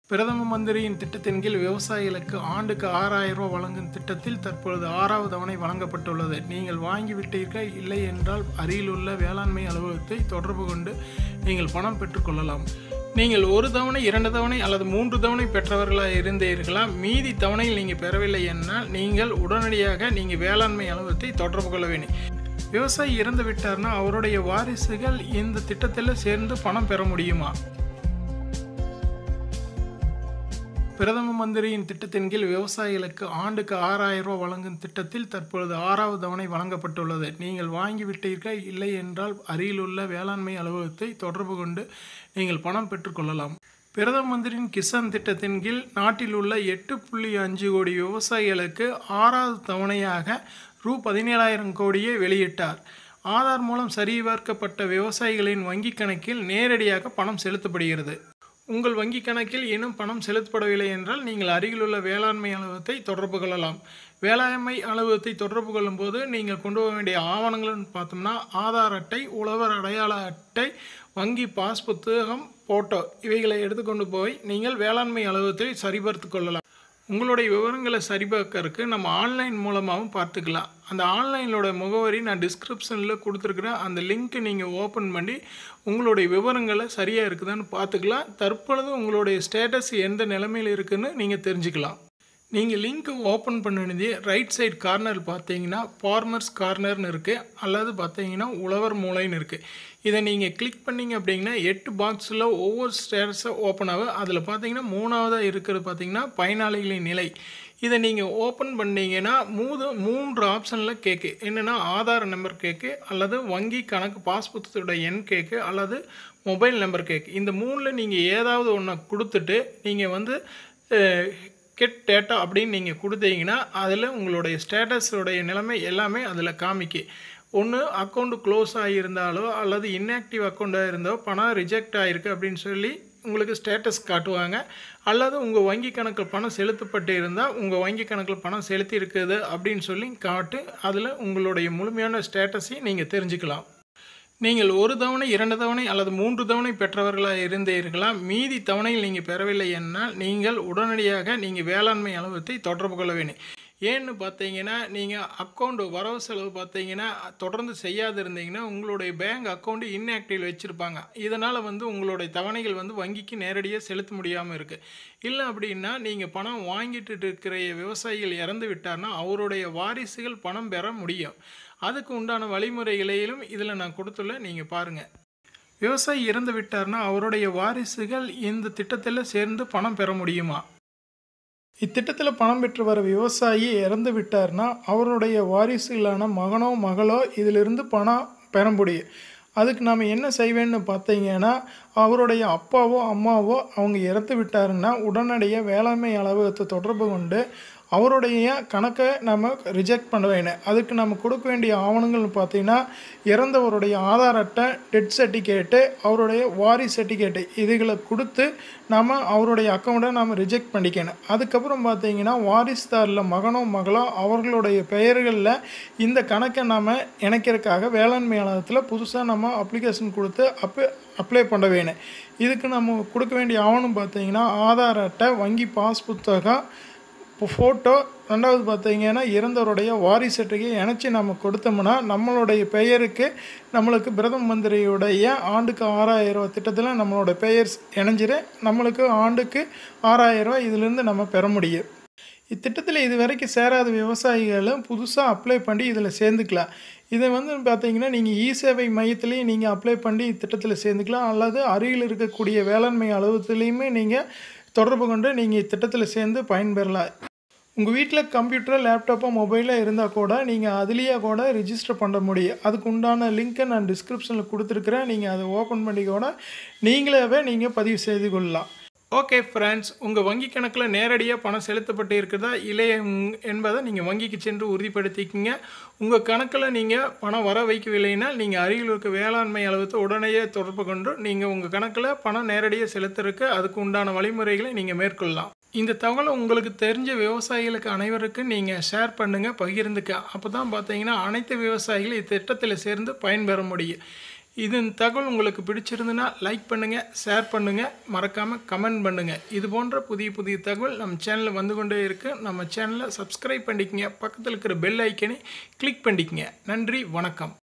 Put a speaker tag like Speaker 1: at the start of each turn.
Speaker 1: பிரதம மந்திரியின் திட்டத்தின் கீழ் விவசாயிகளுக்கு ஆண்டுக்கு ஆறாயிரம் ரூபாய் வழங்கும் திட்டத்தில் தற்பொழுது ஆறாவது தவணை வழங்கப்பட்டுள்ளது நீங்கள் வாங்கிவிட்டீர்கள் இல்லை என்றால் அருகிலுள்ள வேளாண்மை அலுவலகத்தை தொடர்பு கொண்டு நீங்கள் பணம் பெற்றுக்கொள்ளலாம் நீங்கள் ஒரு தவணை இரண்டு தவணை அல்லது மூன்று தவணை பெற்றவர்களாக இருந்தீர்களா மீதி தவணையில் நீங்கள் பெறவில்லை என்றால் நீங்கள் உடனடியாக நீங்கள் வேளாண்மை அலுவலகத்தை தொடர்பு கொள்ள வேண்டும் விவசாயி இறந்து விட்டார்னா அவருடைய வாரிசுகள் இந்த திட்டத்தில் சேர்ந்து பணம் பெற முடியுமா பிரதம மந்திரியின் திட்டத்தின் கீழ் விவசாயிகளுக்கு ஆண்டுக்கு ஆறாயிரம் ரூபாய் வழங்கும் திட்டத்தில் தற்பொழுது ஆறாவது தவணை வழங்கப்பட்டுள்ளது நீங்கள் வாங்கிவிட்டீர்கள் இல்லை என்றால் அருகிலுள்ள வேளாண்மை அலுவலகத்தை தொடர்பு கொண்டு நீங்கள் பணம் பெற்றுக்கொள்ளலாம் பிரதம மந்திரியின் கிசான் திட்டத்தின் கீழ் நாட்டில் உள்ள எட்டு புள்ளி அஞ்சு கோடி விவசாயிகளுக்கு ஆறாவது தவணையாக ரூ பதினேழாயிரம் கோடியை வெளியிட்டார் ஆதார் மூலம் சரிபார்க்கப்பட்ட விவசாயிகளின் வங்கிக் கணக்கில் நேரடியாக பணம் செலுத்தப்படுகிறது உங்கள் வங்கி கணக்கில் இன்னும் பணம் செலுத்தப்படவில்லை என்றால் நீங்கள் அருகிலுள்ள வேளாண்மை அலுவலகத்தை தொடர்பு கொள்ளலாம் வேளாண்மை அலுவலகத்தை தொடர்பு கொள்ளும்போது நீங்கள் கொண்டு போக வேண்டிய ஆவணங்கள்னு பார்த்தோம்னா ஆதார் அட்டை உழவர் அடையாள அட்டை வங்கி பாஸ் புத்தகம் ஃபோட்டோ இவைகளை எடுத்துக்கொண்டு போய் நீங்கள் வேளாண்மை அலுவலகத்தில் சரிபார்த்து கொள்ளலாம் உங்களுடைய விவரங்களை சரிபார்க்கறதுக்கு நம்ம ஆன்லைன் மூலமாகவும் பார்த்துக்கலாம் அந்த ஆன்லைனோட முகவரி நான் டிஸ்கிரிப்ஷனில் கொடுத்துருக்குறேன் அந்த லிங்க்கை நீங்கள் ஓப்பன் பண்ணி உங்களுடைய விவரங்களை சரியாக இருக்குதான்னு பார்த்துக்கலாம் தற்பொழுது உங்களுடைய ஸ்டேட்டஸ் எந்த நிலைமையில் இருக்குதுன்னு நீங்கள் தெரிஞ்சுக்கலாம் நீங்கள் லிங்க்கு ஓப்பன் பண்ணினது ரைட் சைடு கார்னர் பார்த்தீங்கன்னா ஃபார்மர்ஸ் கார்னர்னு இருக்குது அல்லது பார்த்தீங்கன்னா உழவர் மூலைன்னு இருக்குது இதை நீங்கள் கிளிக் பண்ணிங்க அப்படிங்கன்னா எட்டு பாக்ஸில் ஒவ்வொரு ஸ்டேட்டஸை ஓப்பன் ஆகும் அதில் பார்த்தீங்கன்னா மூணாவதாக இருக்கிறது பார்த்தீங்கன்னா பயனாளிகளின் நிலை இதை நீங்கள் ஓப்பன் பண்ணீங்கன்னா மூது மூன்று ஆப்ஷனில் கேட்கு என்னென்னா ஆதார் நம்பர் கேட்கு அல்லது வங்கி கணக்கு பாஸ்புத்தோட எண் கேட்கு அல்லது மொபைல் நம்பர் கேட்கு இந்த மூணில் நீங்கள் ஏதாவது ஒன்றை கொடுத்துட்டு நீங்கள் வந்து கெட் டேட்டா அப்படின்னு நீங்கள் கொடுத்தீங்கன்னா அதில் உங்களுடைய ஸ்டேட்டஸோடைய நிலைமை எல்லாமே அதில் காமிக்கு ஒன்று அக்கௌண்ட்டு க்ளோஸ் ஆகியிருந்தாலோ அல்லது இன்ஆக்டிவ் அக்கௌண்ட்டாக இருந்தோ பணம் ரிஜெக்ட் ஆகிருக்கு அப்படின்னு சொல்லி உங்களுக்கு ஸ்டேட்டஸ் காட்டுவாங்க அல்லது உங்கள் வங்கி கணக்கில் பணம் செலுத்தப்பட்டு இருந்தால் உங்கள் வங்கி கணக்கில் பணம் செலுத்தி இருக்குது அப்படின்னு சொல்லி காட்டு அதில் உங்களுடைய முழுமையான ஸ்டேட்டஸையும் நீங்கள் தெரிஞ்சுக்கலாம் நீங்கள் ஒரு தவணை இரண்டு தவணை அல்லது மூன்று தவணை பெற்றவர்களாக இருந்தீர்களா மீதி தவணையில் நீங்கள் பெறவில்லை என்றால் நீங்கள் உடனடியாக நீங்கள் வேளாண்மை அலுவலகத்தை தொடர்பு கொள்ள வேண்டும் ஏன்னு பார்த்தீங்கன்னா நீங்கள் அக்கௌண்ட் வரவு செலவு பார்த்தீங்கன்னா தொடர்ந்து செய்யாது இருந்தீங்கன்னா உங்களுடைய பேங்க் அக்கௌண்ட் இன்ஆக்டிவ் வச்சுருப்பாங்க இதனால் வந்து உங்களுடைய தவணைகள் வந்து வங்கிக்கு நேரடியாக செலுத்த முடியாமல் இருக்குது இல்லை அப்படின்னா நீங்கள் பணம் வாங்கிட்டு இருக்கிற விவசாயிகள் இறந்து விட்டார்னா அவருடைய வாரிசுகள் பணம் பெற முடியும் அதுக்கு உண்டான வழிமுறைகளையும் இதில் நான் கொடுத்துள்ள நீங்கள் பாருங்கள் விவசாயி இறந்து விட்டார்னா அவருடைய வாரிசுகள் இந்த திட்டத்தில் சேர்ந்து பணம் பெற முடியுமா இத்திட்டத்தில் பணம் பெற்று வர விவசாயி இறந்து விட்டார்னா அவருடைய வாரிசுகளான மகனோ மகளோ இதிலிருந்து பணம் பெற முடியும் அதுக்கு நாம் என்ன செய்வேன்னு பார்த்தீங்கன்னா அவருடைய அப்பாவோ அம்மாவோ அவங்க இறந்து விட்டாருன்னா உடனடியாக வேளாண்மை அலுவலகத்தை தொடர்பு கொண்டு அவருடைய கணக்கை நம்ம ரிஜெக்ட் பண்ண வேணும் அதுக்கு நம்ம கொடுக்க வேண்டிய ஆவணங்கள்னு பார்த்தீங்கன்னா இறந்தவருடைய ஆதார் அட்டை டெத் சர்டிஃபிகேட்டு அவருடைய வாரி சர்டிஃபிகேட்டு இதுகளை கொடுத்து நம்ம அவருடைய அக்கௌண்ட்டை நம்ம ரிஜெக்ட் பண்ணிக்கணும் அதுக்கப்புறம் பார்த்தீங்கன்னா வாரிசுதாரில் மகனோ மகளோ அவர்களுடைய பெயர்களில் இந்த கணக்கை நாம் இணைக்கிறதுக்காக வேளாண்மை அலுவலகத்தில் புதுசாக நம்ம அப்ளிகேஷன் கொடுத்து அப்போ அப்ளை பண்ண வேணும் இதுக்கு நம்ம கொடுக்க வேண்டிய ஆவணம் பார்த்தீங்கன்னா ஆதார் அட்டை வங்கி பாஸ் புத்தகம் இப்போ ஃபோட்டோ ரெண்டாவது பார்த்தீங்கன்னா இறந்தவருடைய வாரிசு சர்டிஃபிகேட் இணைச்சி நம்ம கொடுத்தோம்னா நம்மளுடைய பெயருக்கு நம்மளுக்கு பிரதம மந்திரியுடைய ஆண்டுக்கு ஆறாயிரம் ரூபா திட்டத்தில் நம்மளோட பெயர் இணைஞ்சிரு நம்மளுக்கு ஆண்டுக்கு ஆறாயிரம் ரூபா இதிலேருந்து நம்ம பெற முடியும் இத்திட்டத்தில் இது வரைக்கும் சேராத விவசாயிகளும் புதுசாக அப்ளை பண்ணி இதில் சேர்ந்துக்கலாம் இதை வந்து பார்த்தீங்கன்னா நீங்கள் இ சேவை மையத்துலேயும் நீங்கள் அப்ளை பண்ணி இத்திட்டத்தில் சேர்ந்துக்கலாம் அல்லது அருகில் இருக்கக்கூடிய வேளாண்மை அலுவலகத்துலேயுமே நீங்கள் தொடர்பு கொண்டு நீங்கள் இத்திட்டத்தில் சேர்ந்து பயன்பெறலாம் உங்கள் வீட்டில் கம்ப்யூட்டர் லேப்டாப்போ மொபைலோ இருந்தால் கூட நீங்கள் அதுலேயே கூட ரிஜிஸ்டர் பண்ண முடியும் அதுக்கு உண்டான லிங்க்கை நான் டிஸ்கிரிப்ஷனில் கொடுத்துருக்குறேன் நீங்கள் அதை ஓப்பன் பண்ணி கூட நீங்களாவே நீங்கள் பதிவு செய்து கொள்ளலாம் ஓகே ஃப்ரெண்ட்ஸ் உங்கள் வங்கி கணக்கில் நேரடியாக பணம் செலுத்தப்பட்டு இருக்கிறதா இல்லையா என்பதை நீங்கள் வங்கிக்கு சென்று உறுதிப்படுத்திக்கிங்க உங்கள் கணக்கில் நீங்கள் பணம் வர வைக்கவில்லைன்னா நீங்கள் அருகில் இருக்க வேளாண்மை அளவுக்கு உடனே தொடர்பு கொண்டு நீங்கள் உங்கள் கணக்கில் பணம் நேரடியாக செலுத்துறதுக்கு அதுக்கு உண்டான வழிமுறைகளை நீங்கள் மேற்கொள்ளலாம் இந்த தகவலை உங்களுக்கு தெரிஞ்ச விவசாயிகளுக்கு அனைவருக்கும் நீங்கள் ஷேர் பண்ணுங்கள் பகிர்ந்துக்க அப்போ தான் பார்த்தீங்கன்னா அனைத்து விவசாயிகளும் இத்திட்டத்தில் சேர்ந்து பயன்பெற முடியும் இதன் தகவல் உங்களுக்கு பிடிச்சிருந்துன்னா லைக் பண்ணுங்கள் ஷேர் பண்ணுங்கள் மறக்காமல் கமெண்ட் பண்ணுங்கள் இது போன்ற புதிய புதிய தகவல் நம்ம சேனலில் வந்து கொண்டே இருக்கு நம்ம சேனலை சப்ஸ்கிரைப் பண்ணிக்கங்க பக்கத்தில் இருக்கிற பெல் ஐக்கனை கிளிக் பண்ணிக்கங்க நன்றி வணக்கம்